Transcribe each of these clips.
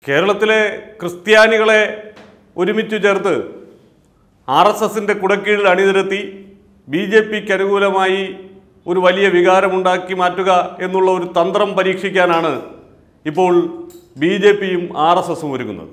കേരളത്തിലെ ക്രിസ്ത്യാനികളെ ഒരുമിച്ച് ചേർത്ത് ആർ എസ് എസിൻ്റെ കുടക്കീഴിൽ അണിനിരത്തി ബി ജെ പിക്ക് അനുകൂലമായി ഒരു വലിയ വികാരമുണ്ടാക്കി മാറ്റുക എന്നുള്ള ഒരു തന്ത്രം പരീക്ഷിക്കാനാണ് ഇപ്പോൾ ബി ജെ പിയും ആർ എസ് എസും ഒരുങ്ങുന്നത്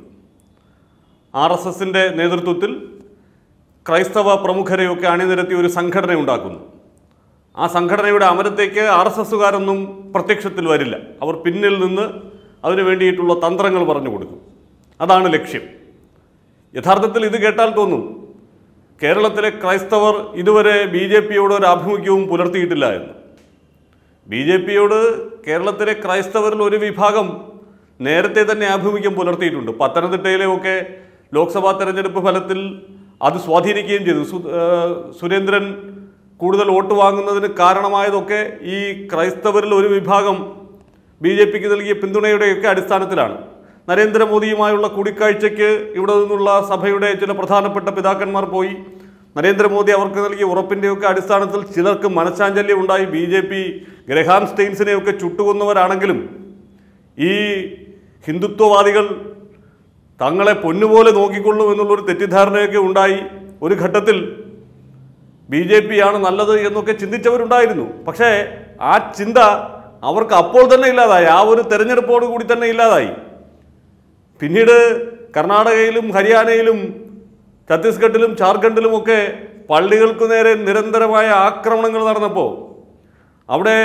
ആർ എസ് എസിൻ്റെ നേതൃത്വത്തിൽ ക്രൈസ്തവ പ്രമുഖരെയൊക്കെ അണിനിരത്തി ഒരു സംഘടന ഉണ്ടാക്കുന്നു ആ സംഘടനയുടെ അമരത്തേക്ക് ആർ എസ് എസുകാരൊന്നും പ്രത്യക്ഷത്തിൽ വരില്ല അവർ പിന്നിൽ നിന്ന് അതിനു വേണ്ടിയിട്ടുള്ള തന്ത്രങ്ങൾ പറഞ്ഞു കൊടുക്കും അതാണ് ലക്ഷ്യം യഥാർത്ഥത്തിൽ ഇത് കേട്ടാൽ തോന്നും കേരളത്തിലെ ക്രൈസ്തവർ ഇതുവരെ ബി ജെ പിയോട് ഒരു ആഭിമുഖ്യവും പുലർത്തിയിട്ടില്ല എന്ന് ബി ജെ പിയോട് കേരളത്തിലെ ക്രൈസ്തവരിൽ ഒരു വിഭാഗം നേരത്തെ തന്നെ ആഭിമുഖ്യം പുലർത്തിയിട്ടുണ്ട് പത്തനംതിട്ടയിലെയൊക്കെ ലോക്സഭാ തെരഞ്ഞെടുപ്പ് ഫലത്തിൽ അത് സ്വാധീനിക്കുകയും ചെയ്തു സു- ആ, സുരേന്ദ്രൻ കൂടുതൽ വോട്ട് വാങ്ങുന്നതിന് കാരണമായതൊക്കെ ഈ ക്രൈസ്തവരിൽ ഒരു വിഭാഗം ബി ജെ പിക്ക് നൽകിയ പിന്തുണയുടെയൊക്കെ അടിസ്ഥാനത്തിലാണ് നരേന്ദ്രമോദിയുമായുള്ള കൂടിക്കാഴ്ചയ്ക്ക് ഇവിടെ നിന്നുള്ള സഭയുടെ ചില പ്രധാനപ്പെട്ട പിതാക്കന്മാർ പോയി നരേന്ദ്രമോദി അവർക്ക് നൽകിയ ഉറപ്പിൻ്റെയൊക്കെ അടിസ്ഥാനത്തിൽ ചിലർക്ക് മനഃശാഞ്ചല്യം ഉണ്ടായി ബി ജെ പി ഗ്രഹാം സ്റ്റെയിൻസിനെയൊക്കെ ചുട്ടുകൊന്നവരാണെങ്കിലും ഈ ഹിന്ദുത്വവാദികൾ തങ്ങളെ പൊന്നുപോലെ നോക്കിക്കൊള്ളും എന്നുള്ളൊരു തെറ്റിദ്ധാരണയൊക്കെ ഉണ്ടായി ഒരു ഘട്ടത്തിൽ ബി ജെ പി ആണ് നല്ലത് എന്നൊക്കെ ചിന്തിച്ചവരുണ്ടായിരുന്നു പക്ഷേ ആ ചിന്ത അവർക്ക് അപ്പോൾ തന്നെ ഇല്ലാതായി ആ ഒരു തെരഞ്ഞെടുപ്പോട് കൂടി തന്നെ ഇല്ലാതായി പിന്നീട് കർണാടകയിലും ഹരിയാനയിലും ഛത്തീസ്ഗഡിലും ജാർഖണ്ഡിലും ഒക്കെ പള്ളികൾക്ക് നേരെ നിരന്തരമായ ആക്രമണങ്ങൾ നടന്നപ്പോൾ അവിടെ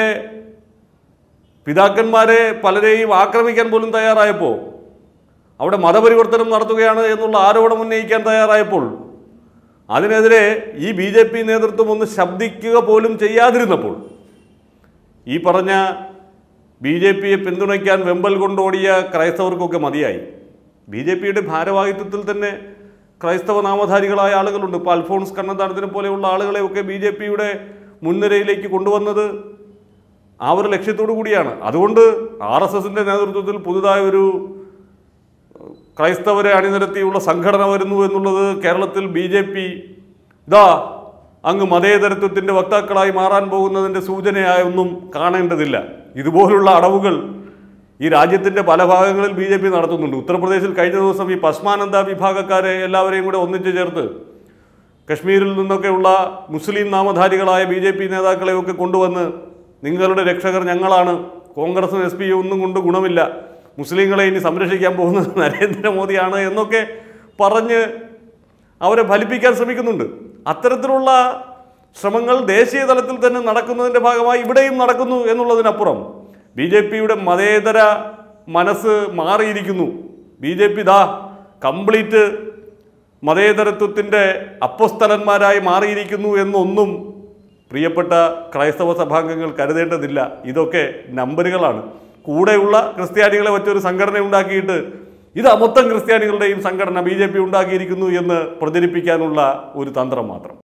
പിതാക്കന്മാരെ പലരെയും ആക്രമിക്കാൻ പോലും തയ്യാറായപ്പോൾ അവിടെ മതപരിവർത്തനം നടത്തുകയാണ് എന്നുള്ള ആരോപണം ഉന്നയിക്കാൻ തയ്യാറായപ്പോൾ അതിനെതിരെ ഈ ബി ജെ പി നേതൃത്വം ഒന്ന് ശബ്ദിക്കുക പോലും ചെയ്യാതിരുന്നപ്പോൾ ഈ പറഞ്ഞ ബി ജെ പിയെ പിന്തുണയ്ക്കാൻ വെമ്പൽ കൊണ്ടോടിയ ക്രൈസ്തവർക്കൊക്കെ മതിയായി ബി ജെ പിയുടെ ഭാരവാഹിത്വത്തിൽ തന്നെ ക്രൈസ്തവ നാമധാരികളായ ആളുകളുണ്ട് ഇപ്പോൾ അൽഫോൺസ് കണ്ണന്താനത്തിനെ പോലെയുള്ള ആളുകളെയൊക്കെ ബി ജെ പിയുടെ മുൻനിരയിലേക്ക് കൊണ്ടുവന്നത് ആ ഒരു ലക്ഷ്യത്തോടു കൂടിയാണ് അതുകൊണ്ട് ആർ എസ് എസിൻ്റെ നേതൃത്വത്തിൽ പുതുതായ ഒരു ക്രൈസ്തവരെ അണിനിരത്തിയുള്ള സംഘടന വരുന്നു എന്നുള്ളത് കേരളത്തിൽ ബി ജെ പി ഇതാ അങ്ങ് മതേതരത്വത്തിൻ്റെ വക്താക്കളായി മാറാൻ പോകുന്നതിൻ്റെ സൂചനയായൊന്നും കാണേണ്ടതില്ല ഇതുപോലുള്ള അടവുകൾ ഈ രാജ്യത്തിൻ്റെ പല ഭാഗങ്ങളിൽ ബി ജെ പി നടത്തുന്നുണ്ട് ഉത്തർപ്രദേശിൽ കഴിഞ്ഞ ദിവസം ഈ പശ്മാനന്ദ വിഭാഗക്കാരെ എല്ലാവരെയും കൂടെ ഒന്നിച്ചു ചേർത്ത് കശ്മീരിൽ നിന്നൊക്കെയുള്ള മുസ്ലിം നാമധാരികളായ ബി ജെ പി നേതാക്കളെയൊക്കെ കൊണ്ടുവന്ന് നിങ്ങളുടെ രക്ഷകർ ഞങ്ങളാണ് കോൺഗ്രസും എസ് പിയും ഒന്നും കൊണ്ട് ഗുണമില്ല മുസ്ലിങ്ങളെ ഇനി സംരക്ഷിക്കാൻ പോകുന്നത് നരേന്ദ്രമോദിയാണ് എന്നൊക്കെ പറഞ്ഞ് അവരെ ഫലിപ്പിക്കാൻ ശ്രമിക്കുന്നുണ്ട് അത്തരത്തിലുള്ള ശ്രമങ്ങൾ ദേശീയ തലത്തിൽ തന്നെ നടക്കുന്നതിൻ്റെ ഭാഗമായി ഇവിടെയും നടക്കുന്നു എന്നുള്ളതിനപ്പുറം ബി ജെ പിയുടെ മതേതര മനസ്സ് മാറിയിരിക്കുന്നു ബി ജെ പി ദാ കംപ്ലീറ്റ് മതേതരത്വത്തിൻ്റെ അപ്പസ്തലന്മാരായി മാറിയിരിക്കുന്നു എന്നൊന്നും പ്രിയപ്പെട്ട ക്രൈസ്തവ സഭാംഗങ്ങൾ കരുതേണ്ടതില്ല ഇതൊക്കെ നമ്പറുകളാണ് കൂടെയുള്ള ക്രിസ്ത്യാനികളെ വെച്ചൊരു സംഘടന ഉണ്ടാക്കിയിട്ട് ഇത് മൊത്തം ക്രിസ്ത്യാനികളുടെയും സംഘടന ബി ജെ പി ഉണ്ടാക്കിയിരിക്കുന്നു എന്ന് പ്രചരിപ്പിക്കാനുള്ള ഒരു തന്ത്രം മാത്രം